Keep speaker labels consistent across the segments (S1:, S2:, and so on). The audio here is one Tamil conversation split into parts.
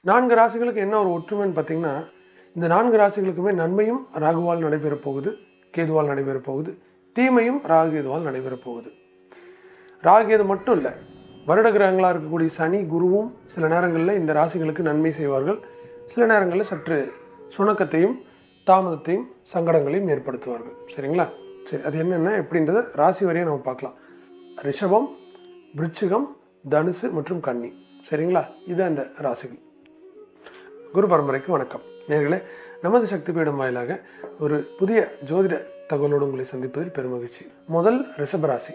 S1: நான்கு ராசிகளுக்கு என்ன ஒரு ஒற்றுமைன்னு பார்த்தீங்கன்னா இந்த நான்கு ராசிகளுக்குமே நன்மையும் ராகுவால் நடைபெறப் போகுது கேதுவால் நடைபெறப் போகுது தீமையும் ராகு கேதுவால் நடைபெறப் போகுது ராகு கேது மட்டும் இல்லை வருட கிரகங்களாக இருக்கக்கூடிய சனி குருவும் சில நேரங்களில் இந்த ராசிகளுக்கு நன்மை செய்வார்கள் சில நேரங்களில் சற்று சுணக்கத்தையும் தாமதத்தையும் சங்கடங்களையும் ஏற்படுத்துவார்கள் சரிங்களா சரி அது என்னென்ன எப்படின்றத ராசி வரையும் நம்ம பார்க்கலாம் ரிஷபம் விருச்சிகம் தனுசு மற்றும் கன்னி சரிங்களா இது அந்த ராசிகள் குரு பரம்பரைக்கு வணக்கம் நேர்களே நமது சக்தி பீடம் வாயிலாக ஒரு புதிய ஜோதிட தகவலோடு உங்களை சந்திப்பதில் பெருமகிழ்ச்சி முதல் ரிஷபராசி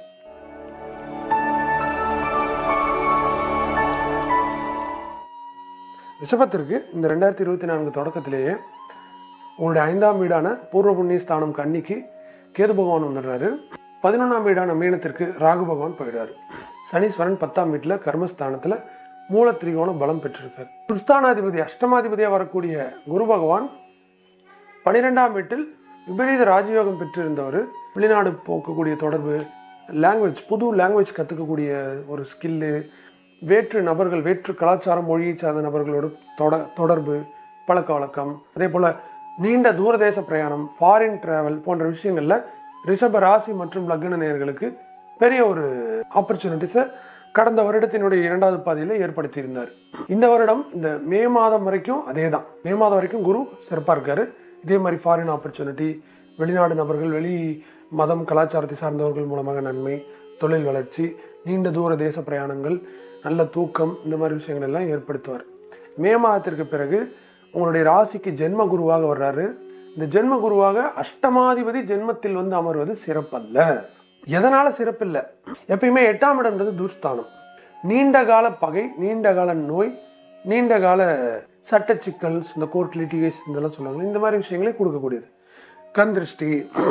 S1: ரிஷபத்திற்கு இந்த ரெண்டாயிரத்தி இருபத்தி நான்கு தொடக்கத்திலேயே உங்களுடைய ஐந்தாம் வீடான பூர்வ புண்ணிய ஸ்தானம் கன்னிக்கு கேது பகவான் வந்துடுறாரு பதினொன்றாம் வீடான மீனத்திற்கு ராகு பகவான் போயிடுறாரு சனீஸ்வரன் பத்தாம் வீட்டில் கர்மஸ்தானத்தில் மூல திரிகோண பலம் பெற்றிருக்கார் சுஸ்தானாதிபதி அஷ்டமாதிபதியாக வரக்கூடிய குரு பகவான் பனிரெண்டாம் வீட்டில் விபரீத ராஜயோகம் பெற்றிருந்தவர் வெளிநாடு போக்கக்கூடிய தொடர்பு லாங்குவேஜ் புது லாங்குவேஜ் கற்றுக்கக்கூடிய ஒரு ஸ்கில்லு வேற்று நபர்கள் வேற்று கலாச்சாரம் மொழியை சார்ந்த நபர்களோட தொட தொடர்பு பழக்க வழக்கம் அதே போல் நீண்ட தூரதேச பிரயாணம் ஃபாரின் டிராவல் போன்ற விஷயங்களில் ரிஷப ராசி மற்றும் லக்ன நேயர்களுக்கு பெரிய ஒரு ஆப்பர்ச்சுனிட்டிஸை கடந்த வருடத்தினுடைய இரண்டாவது பாதியில் ஏற்படுத்தியிருந்தார் இந்த வருடம் இந்த மே மாதம் வரைக்கும் அதே தான் மே மாதம் வரைக்கும் குரு சிறப்பாக இருக்காரு இதே மாதிரி ஃபாரின் ஆப்பர்ச்சுனிட்டி வெளிநாடு நபர்கள் வெளி மதம் கலாச்சாரத்தை சார்ந்தவர்கள் மூலமாக நன்மை தொழில் வளர்ச்சி நீண்ட தூர தேச பிரயாணங்கள் நல்ல தூக்கம் இந்த மாதிரி விஷயங்கள் எல்லாம் ஏற்படுத்துவார் மே மாதத்திற்கு பிறகு உங்களுடைய ராசிக்கு ஜென்ம குருவாக வர்றாரு இந்த ஜென்ம குருவாக அஷ்டமாதிபதி ஜென்மத்தில் வந்து அமர்வது சிறப்பல்ல எதனால சிறப்பில்லை எப்பயுமே எட்டாம் இடம்ன்றது துர்ஸ்தானம் நீண்ட கால பகை நீண்ட கால நோய் நீண்ட கால சட்ட சிக்கல் இந்த கோர்ட் லிட்டிகேஷன் இதெல்லாம் சொல்லுவாங்க இந்த மாதிரி விஷயங்களே கொடுக்கக்கூடியது கண் திருஷ்டி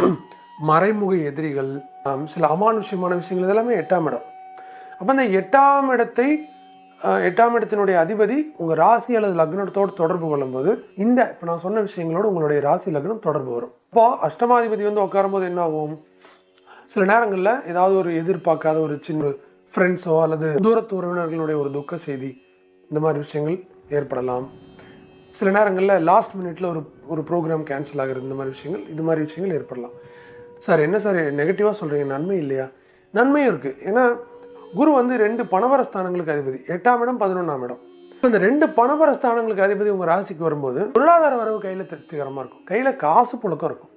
S1: மறைமுக எதிரிகள் ஆம், சில அமானுஷ்யமான விஷயங்கள் இதெல்லாமே எட்டாம் இடம் அப்போ அந்த எட்டாம் இடத்தை அஹ், எட்டாம் இடத்தினுடைய அதிபதி உங்கள் ராசி அல்லது லக்னத்தோடு தொடர்பு கொள்ளும்போது இந்த இப்போ நான் சொன்ன விஷயங்களோடு உங்களுடைய ராசி லக்னம் தொடர்பு வரும் இப்போ அஷ்டமாதிபதி வந்து உட்காரும்போது என்ன ஆகும் சில நேரங்களில் ஏதாவது ஒரு எதிர்பார்க்காத ஒரு சின்ன ஃப்ரெண்ட்ஸோ அல்லது தூரத்து உறவினர்களுடைய ஒரு துக்க செய்தி இந்த மாதிரி விஷயங்கள் ஏற்படலாம் சில நேரங்களில் லாஸ்ட் மினிட்ல ஒரு ஒரு ப்ரோக்ராம் கேன்சல் ஆகிறது இந்த மாதிரி விஷயங்கள் இது மாதிரி விஷயங்கள் ஏற்படலாம் சார் என்ன சார் நெகட்டிவாக சொல்கிறீங்க நன்மை இல்லையா நன்மையும் இருக்குது ஏன்னா குரு வந்து ரெண்டு பணவர ஸ்தானங்களுக்கு அதிபதி எட்டாம் இடம் பதினொன்றாம் இடம் இப்ப இந்த ரெண்டு பணவர ஸ்தானங்களுக்கு அதிபதி உங்கள் ராசிக்கு வரும்போது பொருளாதார வரவு கையில் திருப்திகரமாக இருக்கும் கையில் காசு புழக்கம் இருக்கும்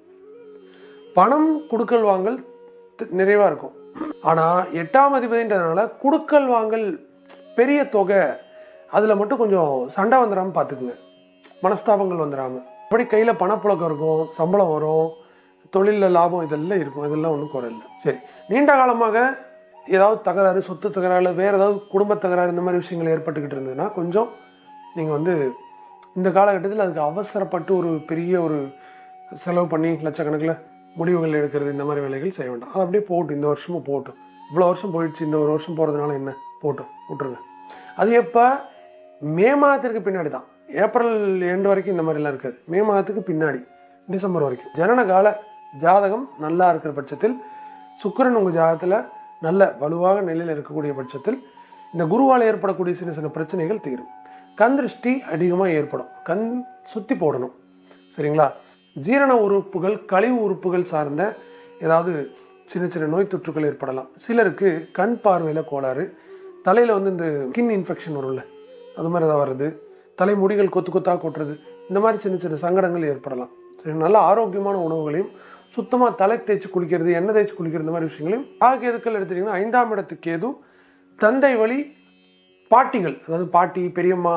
S1: பணம் கொடுக்கல் வாங்கல் தி- நிறைவா இருக்கும் ஆனால் எட்டாம் அதிபதின்றதுனால கொடுக்கல் வாங்கல் பெரிய தொகை அதில் மட்டும் கொஞ்சம் சண்டை வந்துடாமல் பார்த்துக்குங்க மனஸ்தாபங்கள் வந்துடாம அப்படி கையில் பணப்புழக்கம் இருக்கும் சம்பளம் வரும் தொழிலில் லாபம் இதெல்லாம் இருக்கும் இதெல்லாம் ஒன்றும் குறையில்ல சரி நீண்ட காலமாக ஏதாவது தகராறு சொத்து தகராறு வேறு ஏதாவது குடும்ப தகராறு இந்த மாதிரி விஷயங்கள் ஏற்பட்டுக்கிட்டு இருந்ததுன்னா கொஞ்சம் நீங்கள் வந்து இந்த காலகட்டத்தில் அதுக்கு அவசரப்பட்டு ஒரு பெரிய ஒரு செலவு பண்ணி லட்சக்கணக்கில் முடிவுகள் எடுக்கிறது இந்த மாதிரி வேலைகள் செய்ய வேண்டாம் அது அப்படியே போகட்டும் இந்த வருஷமும் போகட்டும் இவ்வளோ வருஷம் போயிடுச்சு இந்த ஒரு வருஷம் போகிறதுனால என்ன போகட்டும் விட்டுருங்க அது எப்போ மே மாதத்திற்கு பின்னாடி தான் ஏப்ரல் எண்டு வரைக்கும் இந்த மாதிரிலாம் இருக்காது மே மாதத்துக்கு பின்னாடி டிசம்பர் வரைக்கும் ஜனன கால ஜாதகம் நல்லா இருக்கிற பட்சத்தில் சுக்கிரன் உங்கள் ஜாதகத்தில் நல்ல வலுவாக நிலையில் இருக்கக்கூடிய பட்சத்தில் இந்த குருவால் ஏற்படக்கூடிய சின்ன சின்ன பிரச்சனைகள் தீரும் கண் திருஷ்டி அதிகமாக ஏற்படும் கண் சுற்றி போடணும் சரிங்களா ஜீரண உறுப்புகள் கழிவு உறுப்புகள் சார்ந்த ஏதாவது சின்ன சின்ன நோய் தொற்றுகள் ஏற்படலாம் சிலருக்கு கண் பார்வையில் கோளாறு தலையில் வந்து இந்த ஸ்கின் இன்ஃபெக்ஷன் வரும்ல அது மாதிரி ஏதாவது வருது தலைமுடிகள் கொத்து கொத்தாக கொட்டுறது இந்த மாதிரி சின்ன சின்ன சங்கடங்கள் ஏற்படலாம் சரி நல்ல ஆரோக்கியமான உணவுகளையும் சுத்தமாக தலை தேய்ச்சி குளிக்கிறது எண்ணெய் தேய்ச்சி குளிக்கிறது இந்த மாதிரி விஷயங்களையும் ஆக எதுக்கள் எடுத்துட்டிங்கன்னா ஐந்தாம் இடத்துக்கு ஏது தந்தை வழி பாட்டிகள் அதாவது பாட்டி பெரியம்மா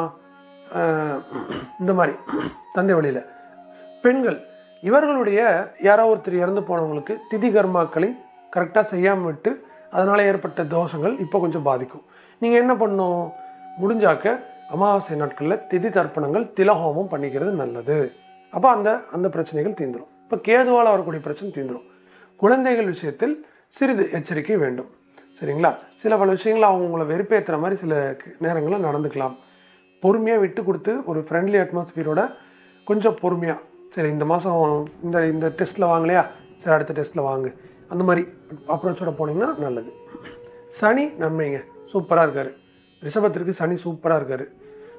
S1: ஆஹ், இந்த மாதிரி தந்தை வழியில் பெண்கள் இவர்களுடைய யாரோ ஒருத்தர் இறந்து போனவங்களுக்கு திதி கர்மாக்களை கரெக்டாக செய்யாமல் விட்டு அதனால் ஏற்பட்ட தோஷங்கள் இப்போ கொஞ்சம் பாதிக்கும் நீங்கள் என்ன பண்ணணும் முடிஞ்சாக்க அமாவாசை நாட்களில் திதி தர்ப்பணங்கள் திலஹோமம் பண்ணிக்கிறது நல்லது அப்போ அந்த அந்த பிரச்சனைகள் தீந்துரும் இப்போ கேதுவால் வரக்கூடிய பிரச்சனை தீந்துரும் குழந்தைகள் விஷயத்தில் சிறிது எச்சரிக்கை வேண்டும் சரிங்களா சில பல விஷயங்கள் அவங்க உங்களை வெறுப்பேற்றுற மாதிரி சில நேரங்களில் நடந்துக்கலாம் பொறுமையாக விட்டு கொடுத்து ஒரு ஃப்ரெண்ட்லி அட்மாஸ்பியரோட கொஞ்சம் பொறுமையாக சரி இந்த மாதம் இந்த இந்த டெஸ்ட்டில் வாங்கலையா சரி அடுத்த டெஸ்ட்டில் வாங்கு அந்த மாதிரி அப்ரோச்சோட போனீங்கன்னா நல்லது சனி நன்மைங்க சூப்பராக இருக்கார் ரிஷபத்திற்கு சனி சூப்பராக இருக்கார்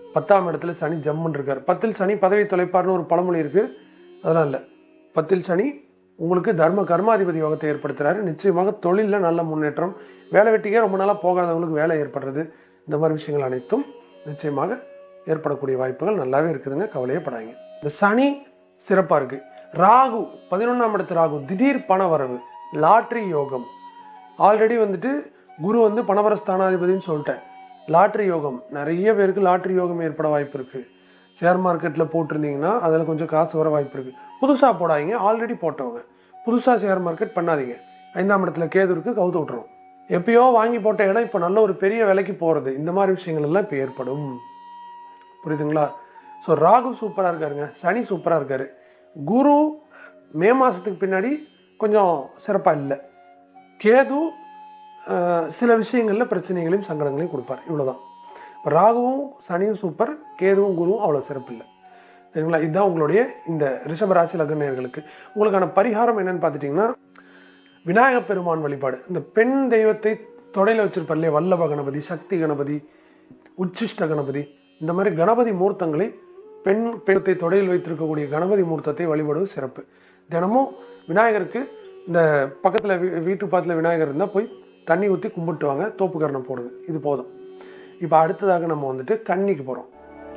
S1: பத்தாம் இடத்துல சனி ஜம்முன்னு இருக்கார் பத்தில் சனி பதவி தொலைப்பார்னு ஒரு பழமொழி இருக்குது அதெல்லாம் இல்லை பத்தில் சனி உங்களுக்கு தர்ம கர்மாதிபதி யோகத்தை ஏற்படுத்துறாரு நிச்சயமாக தொழிலில் நல்ல முன்னேற்றம் வேலை வெட்டிக்கே ரொம்ப நாளாக போகாதவங்களுக்கு வேலை ஏற்படுறது இந்த மாதிரி விஷயங்கள் அனைத்தும் நிச்சயமாக ஏற்படக்கூடிய வாய்ப்புகள் நல்லாவே இருக்குதுங்க கவலையே படாதீங்க இந்த சனி சிறப்பாக இருக்குது ராகு பதினொன்றாம் இடத்து ராகு திடீர் பண வரவு லாட்ரி யோகம் ஆல்ரெடி வந்துட்டு குரு வந்து பணவர ஸ்தானாதிபதினு சொல்லிட்டேன் லாட்ரி யோகம் நிறைய பேருக்கு லாட்ரி யோகம் ஏற்பட வாய்ப்பு இருக்குது ஷேர் மார்க்கெட்டில் போட்டிருந்தீங்கன்னா அதில் கொஞ்சம் காசு வர வாய்ப்பு இருக்குது புதுசாக போடாதீங்க ஆல்ரெடி போட்டவங்க புதுசாக ஷேர் மார்க்கெட் பண்ணாதீங்க ஐந்தாம் இடத்துல கேது இருக்கு கவுத்து விட்டுரும் எப்பயோ வாங்கி போட்ட இடம் இப்போ நல்ல ஒரு பெரிய விலைக்கு போகிறது இந்த மாதிரி விஷயங்கள் எல்லாம் இப்போ ஏற்படும் புரியுதுங்களா ஸோ ராகு சூப்பராக இருக்காருங்க சனி சூப்பராக இருக்காரு குரு மே மாதத்துக்கு பின்னாடி கொஞ்சம் சிறப்பாக இல்லை கேது அஹ், சில விஷயங்களில் பிரச்சனைகளையும் சங்கடங்களையும் கொடுப்பார் இவ்வளோதான் இப்போ ராகுவும் சனியும் சூப்பர் கேதுவும் குருவும் அவ்வளோ சிறப்பு இல்லை சரிங்களா இதுதான் உங்களுடைய இந்த ரிஷபராசி லக்னேயர்களுக்கு உங்களுக்கான பரிகாரம் என்னன்னு பார்த்துட்டிங்கன்னா விநாயகப் பெருமான் வழிபாடு இந்த பெண் தெய்வத்தை தொடையில் வச்சிருப்பார் இல்லையா வல்லப கணபதி சக்தி கணபதி உச்சிஷ்ட கணபதி இந்த மாதிரி கணபதி மூர்த்தங்களை பெண் பெண்ணத்தை தொடையில் வைத்திருக்கக்கூடிய கணபதி மூர்த்தத்தை வழிபடுவது சிறப்பு தினமும் விநாயகருக்கு இந்த பக்கத்தில் வீ வீட்டு பக்கத்தில் விநாயகர் இருந்தால் போய் தண்ணி ஊற்றி கும்பிட்டு வாங்க தோப்பு கரணம் போடுங்க இது போதும் இப்போ அடுத்ததாக நம்ம வந்துட்டு கன்னிக்கு போகிறோம்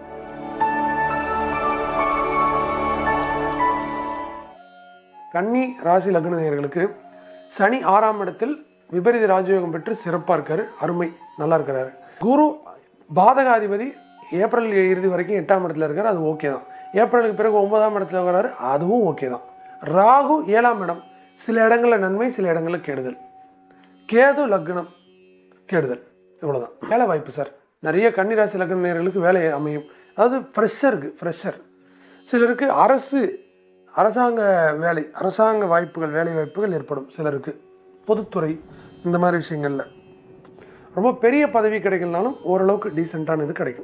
S1: கன்னி ராசி லக்ன நேயர்களுக்கு சனி ஆறாம் இடத்தில் விபரீத ராஜயோகம் பெற்று சிறப்பாக இருக்காரு அருமை நல்லா இருக்கிறாரு குரு பாதகாதிபதி ஏப்ரல் இறுதி வரைக்கும் எட்டாம் இடத்துல இருக்காரு அது ஓகே தான் ஏப்ரலுக்கு பிறகு ஒன்பதாம் இடத்துல வர்றாரு அதுவும் ஓகே தான் ராகு ஏழாம் இடம் சில இடங்களில் நன்மை சில இடங்களில் கெடுதல் கேது லக்னம் கெடுதல் இவ்வளோதான் வேலை வாய்ப்பு சார் நிறைய கன்னிராசி லக்ன நேயர்களுக்கு வேலை அமையும் அதாவது ஃப்ரெஷருக்கு ஃப்ரெஷர் சிலருக்கு அரசு அரசாங்க வேலை அரசாங்க வாய்ப்புகள் வேலை வாய்ப்புகள் ஏற்படும் சிலருக்கு பொதுத்துறை இந்த மாதிரி விஷயங்களில் ரொம்ப பெரிய பதவி கிடைக்கலனாலும் ஓரளவுக்கு டீசெண்டான இது கிடைக்கும்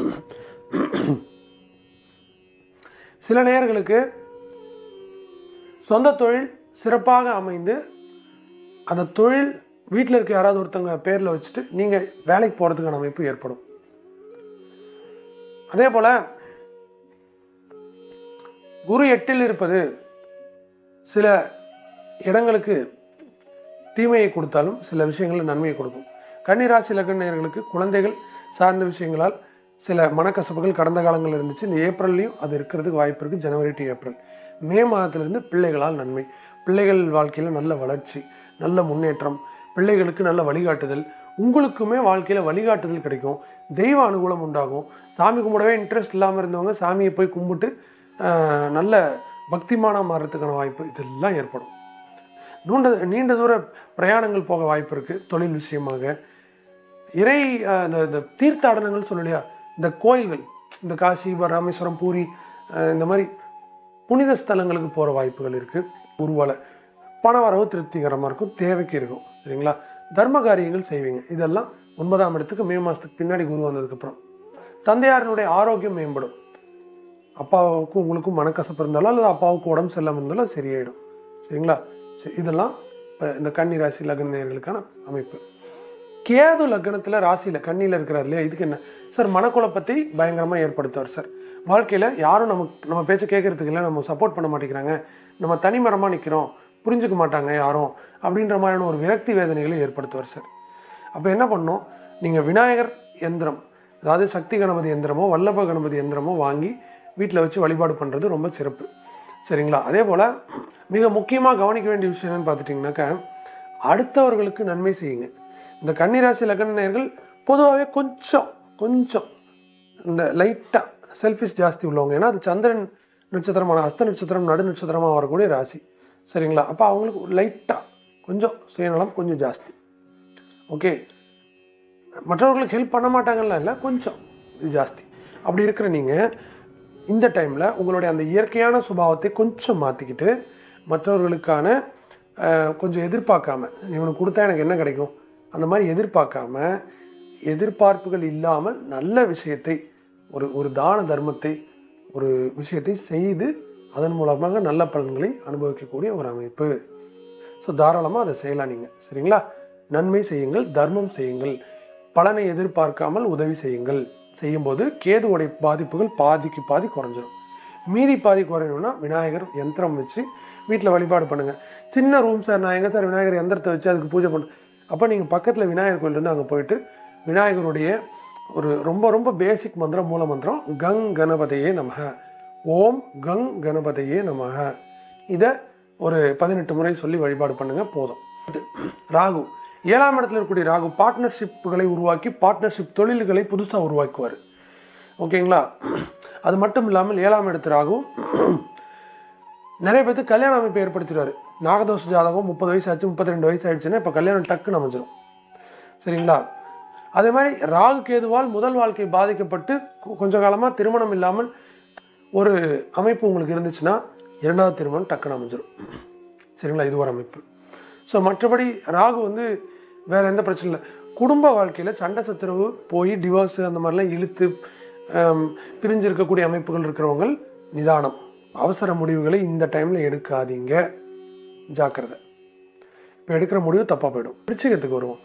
S1: சில நேயர்களுக்கு சொந்த தொழில் சிறப்பாக அமைந்து அந்த தொழில் வீட்டில் இருக்க யாராவது ஒருத்தவங்க பேரில் வச்சுட்டு நீங்கள் வேலைக்கு போகிறதுக்கான அமைப்பு ஏற்படும் அதே போல் குரு எட்டில் இருப்பது சில இடங்களுக்கு தீமையை கொடுத்தாலும் சில விஷயங்களில் நன்மையை கொடுக்கும் கன்னிராசி லக்னர்களுக்கு குழந்தைகள் சார்ந்த விஷயங்களால் சில மனக்கசப்புகள் கடந்த காலங்களில் இருந்துச்சு இந்த ஏப்ரல்லையும் அது இருக்கிறதுக்கு வாய்ப்பு இருக்குது ஜனவரி டு ஏப்ரல் மே மாதத்திலிருந்து பிள்ளைகளால் நன்மை பிள்ளைகள் வாழ்க்கையில் நல்ல வளர்ச்சி நல்ல முன்னேற்றம் பிள்ளைகளுக்கு நல்ல வழிகாட்டுதல் உங்களுக்குமே வாழ்க்கையில் வழிகாட்டுதல் கிடைக்கும் தெய்வ அனுகூலம் உண்டாகும் சாமி கும்பிடவே இன்ட்ரெஸ்ட் இல்லாமல் இருந்தவங்க சாமியை போய் கும்பிட்டு ஆஹ், நல்ல பக்திமானாக மாறுறதுக்கான வாய்ப்பு இதெல்லாம் ஏற்படும் நீண்ட நீண்ட தூர பிரயாணங்கள் போக வாய்ப்பு இருக்குது தொழில் விஷயமாக இறை அஹ், இந்த இந்த தீர்த்தாடனங்கள் சொல்லலையா இந்த கோயில்கள் இந்த காசி ப- ராமேஸ்வரம் பூரி அஹ், இந்த மாதிரி புனித ஸ்தலங்களுக்கு போகிற வாய்ப்புகள் இருக்குது உருவால பண வரவு திருப்திகரமாக இருக்கும் தேவைக்கு இருக்கும் சரிங்களா தர்ம காரியங்கள் செய்வீங்க இதெல்லாம் ஒன்பதாம் இடத்துக்கு மே மாதத்துக்கு பின்னாடி குரு வந்ததுக்கப்புறம் தந்தையாரினுடைய ஆரோக்கியம் மேம்படும் அப்பாவுக்கும் உங்களுக்கும் மனக்கசப்பு இருந்தாலும் அல்லது அப்பாவுக்கு உடம்பு சரியில்லாமல் இருந்தாலும் அது சரியாயிடும் சரிங்களா சரி இதெல்லாம் இப்ப இந்த கன்னி ராசி லக்ன நேயர்களுக்கான அமைப்பு கேது லக்னத்தில் ராசியில் கண்ணியில் இருக்கிறார் இல்லையா இதுக்கு என்ன சார் மனக்குழப்பத்தை பயங்கரமாக ஏற்படுத்துவார் சார் வாழ்க்கையில் யாரும் நமக்கு நம்ம பேச்சை கேட்கறதுக்கு இல்லை நம்ம சப்போர்ட் பண்ண மாட்டேங்கிறாங்க நம்ம தனிமரமாக நிற்கிறோம் புரிஞ்சுக்க மாட்டாங்க யாரும் அப்படின்ற மாதிரியான ஒரு விரக்தி வேதனைகளை ஏற்படுத்துவார் சார் அப்போ என்ன பண்ணோம் நீங்கள் விநாயகர் எந்திரம் அதாவது சக்தி கணபதி எந்திரமோ வல்லப கணபதி எந்திரமோ வாங்கி வீட்டில் வச்சு வழிபாடு பண்ணுறது ரொம்ப சிறப்பு சரிங்களா அதே போல் மிக முக்கியமாக கவனிக்க வேண்டிய விஷயம் என்னன்னு பார்த்துட்டிங்கனாக்கா அடுத்தவர்களுக்கு நன்மை செய்யுங்க இந்த கன்னிராசி லக்ன நேயர்கள் பொதுவாகவே கொஞ்சம் கொஞ்சம் இந்த லைட்டாக செல்ஃபிஷ் ஜாஸ்தி உள்ளவங்க ஏன்னா அது சந்திரன் நட்சத்திரமான அஸ்த நட்சத்திரம் நடு நட்சத்திரமாக வரக்கூடிய ராசி சரிங்களா அப்போ அவங்களுக்கு லைட்டாக கொஞ்சம் சுயநலம் கொஞ்சம் ஜாஸ்தி ஓகே மற்றவர்களுக்கு ஹெல்ப் பண்ண மாட்டாங்கல்ல இல்லை கொஞ்சம் இது ஜாஸ்தி அப்படி இருக்கிற நீங்கள் இந்த டைமில் உங்களுடைய அந்த இயற்கையான சுபாவத்தை கொஞ்சம் மாற்றிக்கிட்டு மற்றவர்களுக்கான அஹ், கொஞ்சம் எதிர்பார்க்காம இவனுக்கு கொடுத்தா எனக்கு என்ன கிடைக்கும் அந்த மாதிரி எதிர்பார்க்காம எதிர்பார்ப்புகள் இல்லாமல் நல்ல விஷயத்தை ஒரு ஒரு தான தர்மத்தை ஒரு விஷயத்தை செய்து அதன் மூலமாக நல்ல பலன்களை அனுபவிக்கக்கூடிய ஒரு அமைப்பு ஸோ தாராளமாக அதை செய்யலாம் நீங்கள் சரிங்களா நன்மை செய்யுங்கள் தர்மம் செய்யுங்கள் பலனை எதிர்பார்க்காமல் உதவி செய்யுங்கள் செய்யும்போது கேதுவோடைய பாதிப்புகள் பாதிக்கு பாதி குறைஞ்சிரும் மீதி பாதி குறையணும்னா விநாயகர் யந்திரம் வச்சு வீட்டில் வழிபாடு பண்ணுங்க சின்ன ரூம் சார் நான் எங்கே சார் விநாயகர் யந்திரத்தை வச்சு அதுக்கு பூஜை பண்ண அப்போ நீங்கள் பக்கத்தில் விநாயகர் கோயில் இருந்து அங்கே போயிட்டு விநாயகருடைய ஒரு ரொம்ப ரொம்ப பேசிக் மந்திரம் மூல மந்திரம் கங் கணபதையே நமக ஓம் கங் கணபதையே நமக இதை ஒரு பதினெட்டு முறை சொல்லி வழிபாடு பண்ணுங்க போதும் இது ராகு ஏழாம் இடத்துல இருக்கக்கூடிய ராகு பார்ட்னர்ஷிப்புகளை உருவாக்கி பார்ட்னர்ஷிப் தொழில்களை புதுசாக உருவாக்குவார் ஓகேங்களா அது மட்டும் இல்லாமல் ஏழாம் இடத்து ராகு நிறைய பேருக்கு கல்யாண அமைப்பை ஏற்படுத்திடுவார் நாகதோஷ ஜாதகம் முப்பது வயசு ஆச்சு முப்பத்தி ரெண்டு வயசு ஆயிடுச்சுன்னா இப்போ கல்யாணம் டக்குன்னு அமைஞ்சிடும் சரிங்களா அதே மாதிரி ராகு கேதுவால் முதல் வாழ்க்கை பாதிக்கப்பட்டு கொ- கொஞ்ச காலமாக திருமணம் இல்லாமல் ஒரு அமைப்பு உங்களுக்கு இருந்துச்சுன்னா இரண்டாவது திருமணம் டக்குன்னு அமைஞ்சிடும் சரிங்களா இது ஒரு அமைப்பு ஸோ மற்றபடி ராகு வந்து வேற எந்த பிரச்சனை இல்லை குடும்ப வாழ்க்கையில் சண்டை சச்சரவு போய் டிவோர்ஸ் அந்த மாதிரிலாம் இழுத்து ஆம், பிரிஞ்சு இருக்கக்கூடிய அமைப்புகள் இருக்கிறவங்க நிதானம் அவசர முடிவுகளை இந்த டைமில் எடுக்காதீங்க ஜாக்கிரதை இப்போ எடுக்கிற முடிவு தப்பாக போயிடும் விருச்சிகத்துக்கு வருவோம்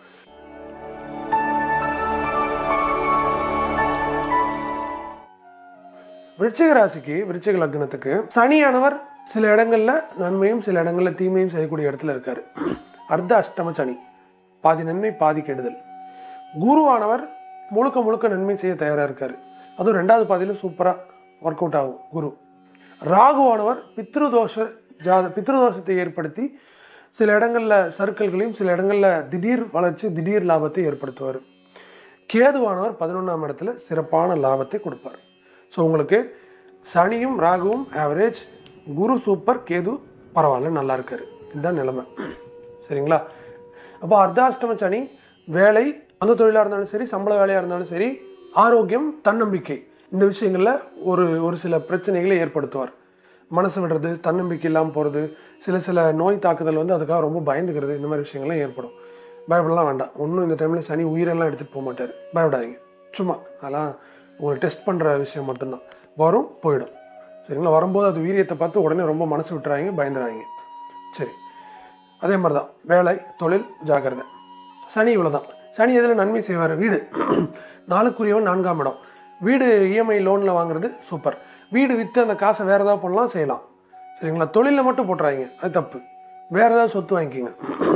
S1: விருச்சிக ராசிக்கு விருச்சிக லக்னத்துக்கு சனியானவர் சில இடங்கள்ல நன்மையும் சில இடங்கள்ல தீமையும் செய்யக்கூடிய இடத்துல இருக்காரு அர்த்த அஷ்டம சனி பாதி நன்மை பாதி கெடுதல் குருவானவர் முழுக்க முழுக்க நன்மை செய்ய தயாரா இருக்காரு அதுவும் ரெண்டாவது பாதியில சூப்பரா ஒர்க் அவுட் ஆகும் குரு ராகுவானவர் பித்ருதோஷ ஜாத பித்ருதோஷத்தை ஏற்படுத்தி சில இடங்கள்ல சர்க்கிள்களையும் சில இடங்கள்ல திடீர் வளர்ச்சி திடீர் லாபத்தை ஏற்படுத்துவார் கேதுவானவர் பதினொன்றாம் இடத்துல சிறப்பான லாபத்தை கொடுப்பார் ஸோ உங்களுக்கு சனியும் ராகுவும் ஆவரேஜ் குரு சூப்பர் கேது பரவாயில்ல நல்லா இருக்காரு இதுதான் நிலைமை சரிங்களா அப்போ அர்த்தாஷ்டம சனி வேலை அந்த தொழிலாக இருந்தாலும் சரி சம்பள வேலையாக இருந்தாலும் சரி ஆரோக்கியம் தன்னம்பிக்கை இந்த விஷயங்களில் ஒரு ஒரு சில பிரச்சனைகளை ஏற்படுத்துவார் மனசு விடுறது தன்னம்பிக்கை இல்லாமல் போகிறது சில சில நோய் தாக்குதல் வந்து அதுக்காக ரொம்ப பயந்துக்கிறது இந்த மாதிரி விஷயங்கள்லாம் ஏற்படும் பயப்படலாம் வேண்டாம் ஒன்றும் இந்த டைமில் சனி உயிரெல்லாம் எடுத்துகிட்டு போக மாட்டார் பயப்படாதீங்க சும்மா அதெல்லாம் உங்களை டெஸ்ட் பண்ணுற விஷயம் மட்டும்தான் வரும் போயிடும் சரிங்களா வரும்போது அது வீரியத்தை பார்த்து உடனே ரொம்ப மனசு விட்டுறாங்க பயந்துறாங்க சரி அதே மாதிரி தான் வேலை தொழில் ஜாக்கிரதை சனி இவ்வளோதான் சனி எதில் நன்மை செய்வார் வீடு நாளுக்குரியவன் நான்காம் இடம் வீடு இஎம்ஐ லோனில் வாங்குறது சூப்பர் வீடு விற்று அந்த காசை வேறு ஏதாவது பண்ணலாம் செய்யலாம் சரிங்களா தொழிலில் மட்டும் போட்டுறாங்க அது தப்பு வேறு ஏதாவது சொத்து வாங்கிக்கிங்க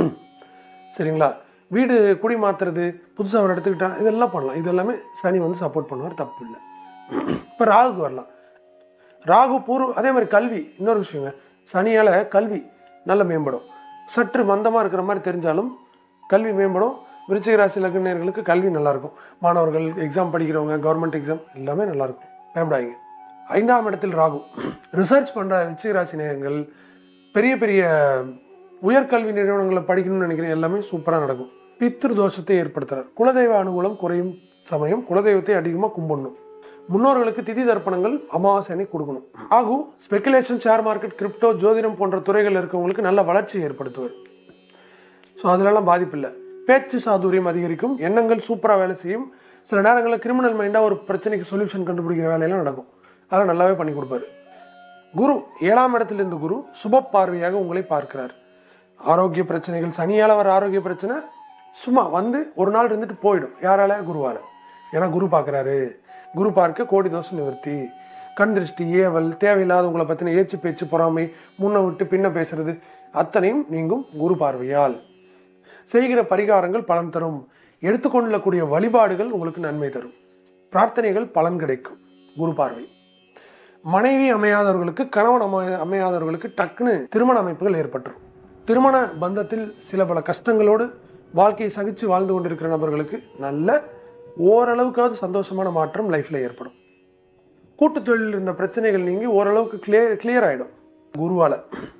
S1: சரிங்களா வீடு குடி மாத்துறது புதுசாக ஒரு இடத்துக்கிட்டா இதெல்லாம் பண்ணலாம் இது எல்லாமே சனி வந்து சப்போர்ட் பண்ணுவார் தப்பு இல்லை இப்போ ராகுக்கு வரலாம் ராகு பூர்வ அதே மாதிரி கல்வி இன்னொரு விஷயங்க சனியால் கல்வி நல்ல மேம்படும் சற்று மந்தமாக இருக்கிற மாதிரி தெரிஞ்சாலும் கல்வி மேம்படும் விருச்சிக ராசி லக்னர்களுக்கு கல்வி நல்லாயிருக்கும் மாணவர்கள் எக்ஸாம் படிக்கிறவங்க கவர்மெண்ட் எக்ஸாம் எல்லாமே நல்லாயிருக்கும் பயப்படாதீங்க ஐந்தாம் இடத்தில் ராகு ரிசர்ச் பண்ணுற விருச்சிக ராசி நேயர்கள் பெரிய பெரிய உயர்கல்வி நிறுவனங்களை படிக்கணும்னு நினைக்கிறேன் எல்லாமே சூப்பராக நடக்கும் பித்ரு தோஷத்தை ஏற்படுத்துறார் குலதெய்வ அனுகூலம் குறையும் சமயம் குலதெய்வத்தை அதிகமாக கும்பிடணும் முன்னோர்களுக்கு திதி தர்ப்பணங்கள் அமாவாசை அன்னைக்கு கொடுக்கணும் ஆகு ஸ்பெகுலேஷன் ஷேர் மார்க்கெட் கிரிப்டோ ஜோதிடம் போன்ற துறைகள் இருக்கவங்களுக்கு நல்ல வளர்ச்சியை ஏற்படுத்துவார் ஸோ அதிலெல்லாம் பாதிப்பு இல்லை பேச்சு சாதுரியம் அதிகரிக்கும் எண்ணங்கள் சூப்பராக வேலை செய்யும் சில நேரங்களில் கிரிமினல் மைண்டாக ஒரு பிரச்சனைக்கு சொல்யூஷன் கண்டுபிடிக்கிற வேலையெல்லாம் நடக்கும் அதெல்லாம் நல்லாவே பண்ணி கொடுப்பாரு குரு ஏழாம் இடத்திலிருந்து குரு சுப பார்வையாக உங்களை பார்க்கிறார் ஆரோக்கிய பிரச்சனைகள் சனியால் வர ஆரோக்கிய பிரச்சனை சும்மா வந்து ஒரு நாள் இருந்துட்டு போயிடும் யாரால குருவால ஏன்னா குரு பார்க்குறாரு குரு பார்க்க கோடி தோஷம் நிவர்த்தி கண் திருஷ்டி ஏவல் தேவையில்லாத உங்களை பற்றின ஏச்சு பேச்சு பொறாமை முன்ன விட்டு பின்ன பேசுறது அத்தனையும் நீங்கும் குரு பார்வையால் செய்கிற பரிகாரங்கள் பலன் தரும் எடுத்துக்கொள்ளக்கூடிய வழிபாடுகள் உங்களுக்கு நன்மை தரும் பிரார்த்தனைகள் பலன் கிடைக்கும் குரு பார்வை மனைவி அமையாதவர்களுக்கு கணவன் அமைய அமையாதவர்களுக்கு டக்குன்னு திருமண அமைப்புகள் ஏற்பட்டுரும் திருமண பந்தத்தில் சில பல கஷ்டங்களோடு வாழ்க்கையை சகிச்சு வாழ்ந்து கொண்டிருக்கிற நபர்களுக்கு நல்ல ஓரளவுக்காவது சந்தோஷமான மாற்றம் லைஃப்பில் ஏற்படும் கூட்டுத் தொழிலில் இருந்த பிரச்சனைகள் நீங்கி ஓரளவுக்கு கிளியர் கிளியர் ஆகிடும் குருவால்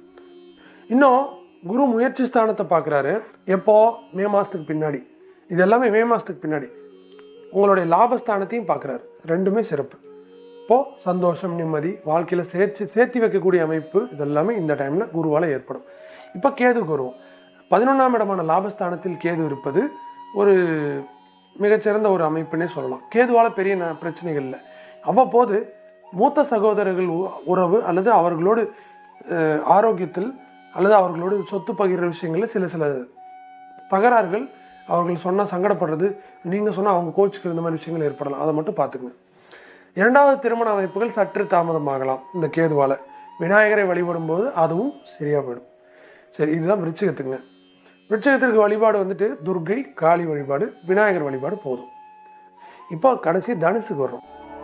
S1: இன்னும் குரு முயற்சி ஸ்தானத்தை பார்க்குறாரு எப்போ மே மாதத்துக்கு பின்னாடி இது எல்லாமே மே மாதத்துக்கு பின்னாடி உங்களுடைய லாபஸ்தானத்தையும் பார்க்குறாரு ரெண்டுமே சிறப்பு இப்போது சந்தோஷம் நிம்மதி வாழ்க்கையில் சேர்த்து சேர்த்து வைக்கக்கூடிய அமைப்பு இதெல்லாமே இந்த டைமில் குருவால் ஏற்படும் இப்போ கேதுக்கு வருவோம் பதினொன்றாம் இடமான லாபஸ்தானத்தில் கேது இருப்பது ஒரு மிகச்சிறந்த ஒரு அமைப்புன்னே சொல்லலாம் கேதுவால் பெரிய ந- பிரச்சனைகள் இல்லை அவ்வப்போது மூத்த சகோதரர்கள் உ- உறவு அல்லது அவர்களோடு அஹ், ஆரோக்கியத்தில் அல்லது அவர்களோடு சொத்து பகிர்ற விஷயங்களில் சில சில தகராறுகள் அவர்கள் சொன்னால் சங்கடப்படுறது நீங்கள் சொன்னால் அவங்க கோச்சுக்கு இந்த மாதிரி விஷயங்கள் ஏற்படலாம் அதை மட்டும் பார்த்துக்குங்க இரண்டாவது திருமண அமைப்புகள் சற்று தாமதமாகலாம் இந்த கேதுவால் விநாயகரை வழிபடும் போது அதுவும் சரியாக போயிடும் சரி இதுதான் விருச்சிகத்துக்குங்க விருச்சிகத்திற்கு வழிபாடு வந்துட்டு துர்கை காளி வழிபாடு விநாயகர் வழிபாடு போதும் இப்போ கடைசி தனுசுக்கு வர்றோம்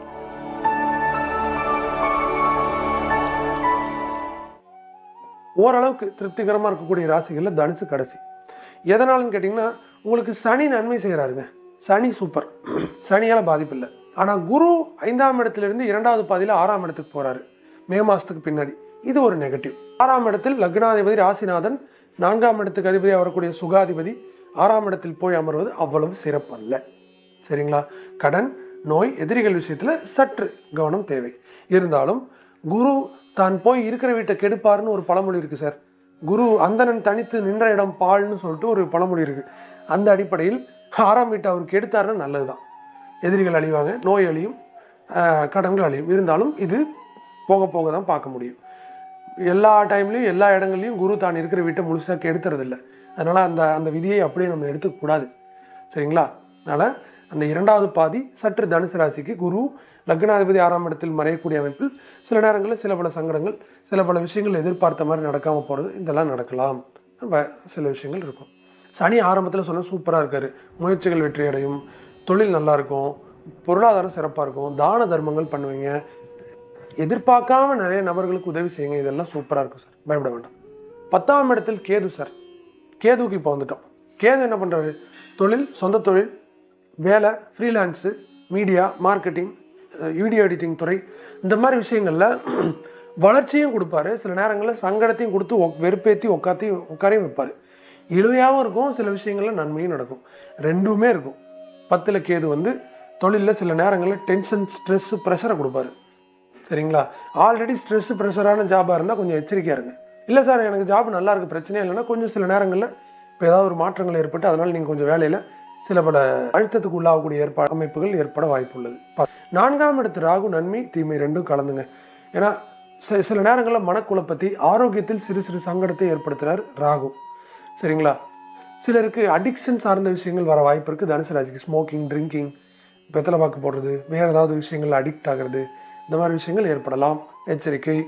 S1: ஓரளவுக்கு திருப்திகரமாக இருக்கக்கூடிய ராசிகளில் தனுசு கடைசி எதனாலன்னு கேட்டிங்கன்னா உங்களுக்கு சனி நன்மை செய்கிறாருங்க சனி சூப்பர் சனியால் பாதிப்பு இல்லை ஆனால் குரு ஐந்தாம் இடத்திலிருந்து இரண்டாவது பாதியில் ஆறாம் இடத்துக்கு போகிறாரு மே மாதத்துக்கு பின்னாடி இது ஒரு நெகட்டிவ் ஆறாம் இடத்தில் லக்னாதிபதி ராசிநாதன் நான்காம் இடத்துக்கு அதிபதியாக வரக்கூடிய சுகாதிபதி ஆறாம் இடத்தில் போய் அமர்வது அவ்வளவு சிறப்பல்ல சரிங்களா கடன் நோய் எதிரிகள் விஷயத்தில் சற்று கவனம் தேவை இருந்தாலும் குரு தான் போய் இருக்கிற வீட்டை கெடுப்பாருன்னு ஒரு பழமொழி இருக்குது சார் குரு அந்தணன் தனித்து நின்ற இடம் பால்னு சொல்லிட்டு ஒரு பழமொழி இருக்குது அந்த அடிப்படையில் ஆறாம் வீட்டை அவர் கெடுத்தாருன்னா நல்லது தான் எதிரிகள் அழிவாங்க நோய் அழியும் ஆஹ் கடன்கள் அழியும் இருந்தாலும் இது போக போக தான் பார்க்க முடியும் எல்லா டைம்லையும் எல்லா இடங்கள்லையும் குரு தான் இருக்கிற வீட்டை முழுசாக கெடுத்துறதில்ல அதனால் அந்த அந்த விதியை அப்படியே நம்ம எடுத்துக்கூடாது சரிங்களா அதனால் அந்த இரண்டாவது பாதி சற்று தனுசு ராசிக்கு குரு லக்னாதிபதி ஆறாம் இடத்தில் மறையக்கூடிய அமைப்பில் சில நேரங்களில் சில பல சங்கடங்கள் சில பல விஷயங்கள் எதிர்பார்த்த மாதிரி நடக்காமல் போகிறது இதெல்லாம் நடக்கலாம் நம்ம சில விஷயங்கள் இருக்கும் சனி ஆரம்பத்தில் சொன்ன சூப்பராக இருக்காரு முயற்சிகள் வெற்றி அடையும் தொழில் நல்லா இருக்கும் பொருளாதாரம் சிறப்பாக இருக்கும் தான தர்மங்கள் பண்ணுவீங்க எதிர்பார்க்காம நிறைய நபர்களுக்கு உதவி செய்யுங்க இதெல்லாம் சூப்பராக இருக்கும் சார் பயப்பட வேண்டாம் பத்தாம் இடத்தில் கேது சார் கேதுக்கு இப்போ வந்துட்டோம் கேது என்ன பண்ணுறாரு தொழில் சொந்த தொழில் வேலை freelance media marketing video editing துறை இந்த மாதிரி விஷயங்களில் வளர்ச்சியும் கொடுப்பாரு சில நேரங்களில் சங்கடத்தையும் கொடுத்து ஒக்- வெறுப்பேத்தி உட்காத்தி உட்காரையும் வைப்பார் இழுவையாகவும் இருக்கும் சில விஷயங்களில் நன்மையும் நடக்கும் ரெண்டுமே இருக்கும் பத்தில் கேது வந்து தொழிலில் சில நேரங்களில் டென்ஷன் ஸ்ட்ரெஸ் ப்ரெஷரை கொடுப்பாரு சரிங்களா ஆல்ரெடி ஸ்ட்ரெஸ் ப்ரெஷரான ஜாபாக இருந்தால் கொஞ்சம் எச்சரிக்கையாக இருங்க இல்லை சார் எனக்கு ஜாப் நல்லா இருக்கு பிரச்சனையே இல்லைன்னா கொஞ்சம் சில நேரங்களில் இப்போ ஏதாவது ஒரு மாற்றங்கள் ஏற்பட்டு அதனால் நீங்கள் கொஞ்சம் வேலையில் சில பல அழுத்தத்துக்கு உள்ளாகக்கூடிய ஏற்பாடு அமைப்புகள் ஏற்பட வாய்ப்பு உள்ளது பா- நான்காம் இடத்து ராகு நன்மை தீமை ரெண்டும் கலந்துங்க ஏன்னா சி- சில நேரங்களில் மனக்குழப்பத்தை ஆரோக்கியத்தில் சிறு சிறு சங்கடத்தை ஏற்படுத்துகிறார் ராகு சரிங்களா சிலருக்கு அடிக்ஷன் சார்ந்த விஷயங்கள் வர வாய்ப்பு இருக்குது தனுசு ராசிக்கு ஸ்மோக்கிங் ட்ரிங்கிங் வெத்தலை பாக்கு போடுறது வேறு ஏதாவது விஷயங்கள் அடிக்ட் ஆகிறது இந்த மாதிரி விஷயங்கள் ஏற்படலாம் எச்சரிக்கை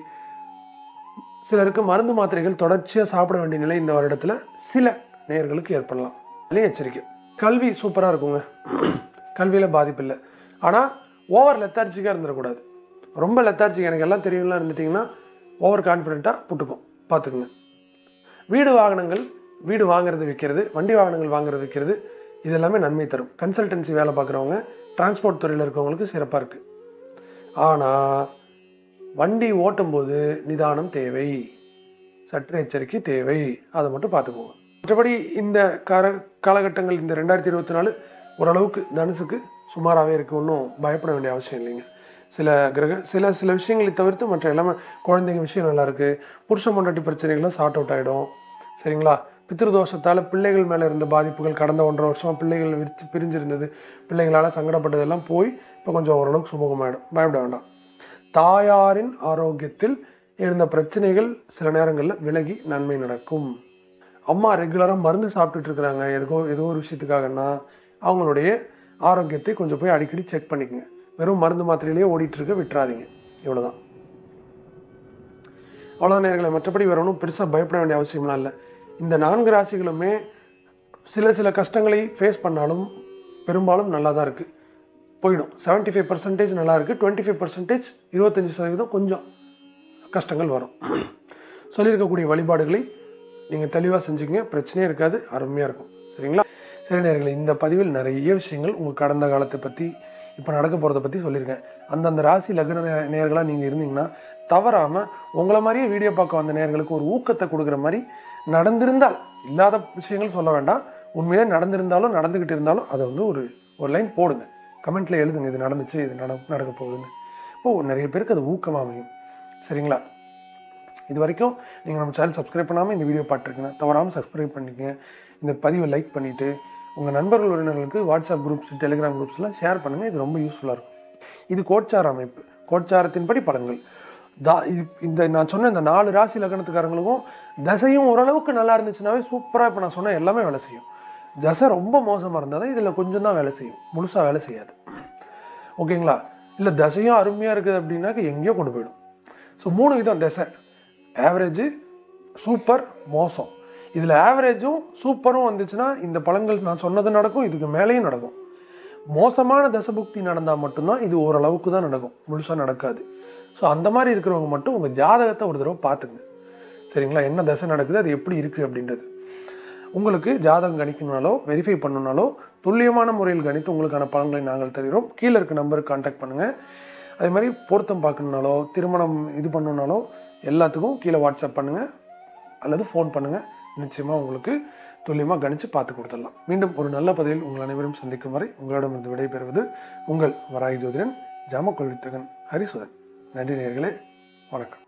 S1: சிலருக்கு மருந்து மாத்திரைகள் தொடர்ச்சியாக சாப்பிட வேண்டிய நிலை இந்த வருடத்தில் சில நேயர்களுக்கு ஏற்படலாம் அதுலேயும் எச்சரிக்கை கல்வி சூப்பராக இருக்குங்க கல்வியில் பாதிப்பு இல்லை ஆனால் ஓவர் லெத்தார்ஜிக்காக இருந்துடக்கூடாது ரொம்ப லெத்தார்ஜிக் எனக்கு எல்லாம் தெரியும்லாம் இருந்துட்டிங்கன்னா ஓவர் கான்ஃபிடென்ட்டாக புட்டுக்கும் பார்த்துக்குங்க வீடு வாகனங்கள் வீடு வாங்குறது விற்கிறது வண்டி வாகனங்கள் வாங்குறது விற்கிறது இது எல்லாமே நன்மை தரும் கன்சல்டன்சி வேலை பார்க்குறவங்க டிரான்ஸ்போர்ட் துறையில் இருக்கவங்களுக்கு சிறப்பாக இருக்குது ஆனால் வண்டி ஓட்டும்போது நிதானம் தேவை சற்று எச்சரிக்கை தேவை அதை மட்டும் பார்த்துக்கோங்க மற்றபடி இந்த கார காலகட்டங்கள் இந்த ரெண்டாயிரத்தி இருபத்தி நாலு ஓரளவுக்கு தனுசுக்கு சுமாராகவே இருக்கு ஒன்றும் பயப்பட வேண்டிய அவசியம் இல்லைங்க சில கிரக சில சில விஷயங்களை தவிர்த்து மற்ற எல்லாமே குழந்தைங்க விஷயம் நல்லா இருக்கு புருஷ பொண்டாட்டி பிரச்சனைகளும் சார்ட் அவுட் ஆகிடும் சரிங்களா பித்ருதோஷத்தால் பிள்ளைகள் மேலே இருந்த பாதிப்புகள் கடந்த ஒன்றரை வருஷமா பிள்ளைகள் விரித்து பிரிஞ்சிருந்தது பிள்ளைகளால் சங்கடப்பட்டதெல்லாம் போய் இப்போ கொஞ்சம் ஓரளவுக்கு சுமூகமாயிடும் பயப்பட வேண்டாம் தாயாரின் ஆரோக்கியத்தில் இருந்த பிரச்சனைகள் சில நேரங்களில் விலகி நன்மை நடக்கும் அம்மா ரெகுலராக மருந்து சாப்பிட்டுட்டு இருக்கிறாங்க எதுக்கோ ஏதோ ஒரு விஷயத்துக்காகன்னா அவங்களுடைய ஆரோக்கியத்தை கொஞ்சம் போய் அடிக்கடி செக் பண்ணிக்கங்க வெறும் மருந்து மாத்திரையிலேயே ஓடிட்டு இருக்க விட்டுறாதீங்க இவ்வளவுதான் அவ்வளோ நேர்களை மற்றபடி வேற ஒன்றும் பெருசாக பயப்பட வேண்டிய அவசியம்லாம் இல்லை இந்த நான்கு ராசிகளுமே சில சில கஷ்டங்களை ஃபேஸ் பண்ணாலும் பெரும்பாலும் நல்லா தான் இருக்குது போயிடும் 75% ஃபைவ் பர்சன்டேஜ் நல்லா இருக்குது டுவெண்ட்டி ஃபைவ் பர்சன்டேஜ் இருபத்தஞ்சி சதவீதம் கொஞ்சம் கஷ்டங்கள் வரும் சொல்லியிருக்கக்கூடிய வழிபாடுகளை நீங்கள் தெளிவாக செஞ்சுக்கங்க பிரச்சனையே இருக்காது அருமையாக இருக்கும் சரிங்களா சரி நேர்களே இந்த பதிவில் நிறைய விஷயங்கள் உங்கள் கடந்த காலத்தை பற்றி இப்போ நடக்க போகிறத பற்றி சொல்லியிருக்கேன் அந்தந்த ராசி லக்ன நே- நேர்களாக நீங்கள் இருந்தீங்கன்னா தவறாமல் உங்களை மாதிரியே வீடியோ பார்க்க வந்த நேர்களுக்கு ஒரு ஊக்கத்தை கொடுக்குற மாதிரி நடந்திருந்தால் இல்லாத விஷயங்கள் சொல்ல வேண்டாம் உண்மையிலே நடந்திருந்தாலும் நடந்துக்கிட்டு இருந்தாலும் அதை வந்து ஒரு ஒரு லைன் போடுங்க கமெண்ட்டில் எழுதுங்க இது நடந்துச்சு இது நட நடக்க போகுதுன்னு இப்போ நிறைய பேருக்கு அது ஊக்கமாக அமையும் சரிங்களா இது வரைக்கும் நீங்கள் நம்ம சேனல் சப்ஸ்கிரைப் பண்ணாமல் இந்த வீடியோ பார்த்துருக்கீங்க தவறாமல் சப்ஸ்கிரைப் பண்ணிக்கங்க இந்த பதிவை லைக் பண்ணிவிட்டு உங்கள் நண்பர்கள் உறவினர்களுக்கு வாட்ஸ்அப் குரூப்ஸ் டெலிகிராம் குரூப்ஸ்லாம் ஷேர் பண்ணுங்கள் இது ரொம்ப யூஸ்ஃபுல்லாக இருக்கும் இது கோட்சார அமைப்பு கோட்சாரத்தின்படி பலன்கள் தா இது- இந்த நான் சொன்ன இந்த நாலு ராசி லக்னத்துக்காரங்களுக்கும் தசையும் ஓரளவுக்கு நல்லா இருந்துச்சுனாவே சூப்பராக இப்போ நான் சொன்ன எல்லாமே வேலை செய்யும் தசை ரொம்ப மோசமாக இருந்தால் தான் இதில் கொஞ்சம் தான் வேலை செய்யும் முழுசாக வேலை செய்யாது ஓகேங்களா இல்லை தசையும் அருமையாக இருக்குது அப்படின்னாக்க எங்கேயோ கொண்டு போயிடும் ஸோ மூணு விதம் தசை ஆவரேஜு சூப்பர் மோசம் இதில் ஆவரேஜும் சூப்பரும் வந்துச்சுன்னா இந்த பலன்கள் நான் சொன்னது நடக்கும் இதுக்கு மேலேயும் நடக்கும் மோசமான தசபுக்தி நடந்தால் மட்டும்தான் இது ஓரளவுக்கு தான் நடக்கும் முழுசாக நடக்காது ஸோ அந்த மாதிரி இருக்கிறவங்க மட்டும் உங்கள் ஜாதகத்தை ஒரு தடவை பார்த்துங்க சரிங்களா என்ன தசை நடக்குது அது எப்படி இருக்குது அப்படின்றது உங்களுக்கு ஜாதகம் கணிக்கணுனாலோ வெரிஃபை பண்ணணுனாலோ துல்லியமான முறையில் கணித்து உங்களுக்கான பலன்களை நாங்கள் தருகிறோம் கீழே இருக்க நம்பருக்கு காண்டாக்ட் பண்ணுங்கள் அதே மாதிரி பொருத்தம் பார்க்கணுனாலோ திருமணம் இது பண்ணணுனாலோ எல்லாத்துக்கும் கீழே வாட்ஸ்அப் பண்ணுங்கள் அல்லது ஃபோன் பண்ணுங்கள் நிச்சயமாக உங்களுக்கு துல்லியமாக கணித்து பார்த்து கொடுத்துடலாம் மீண்டும் ஒரு நல்ல பதிவில் உங்கள் அனைவரும் சந்திக்கும் வரை உங்களிடமிருந்து விடைபெறுவது உங்கள் வராகி ஜோதிடன் ஜாமக்கொள் வித்தகன் ஹரிசுதன் நன்றி நேர்களே வணக்கம்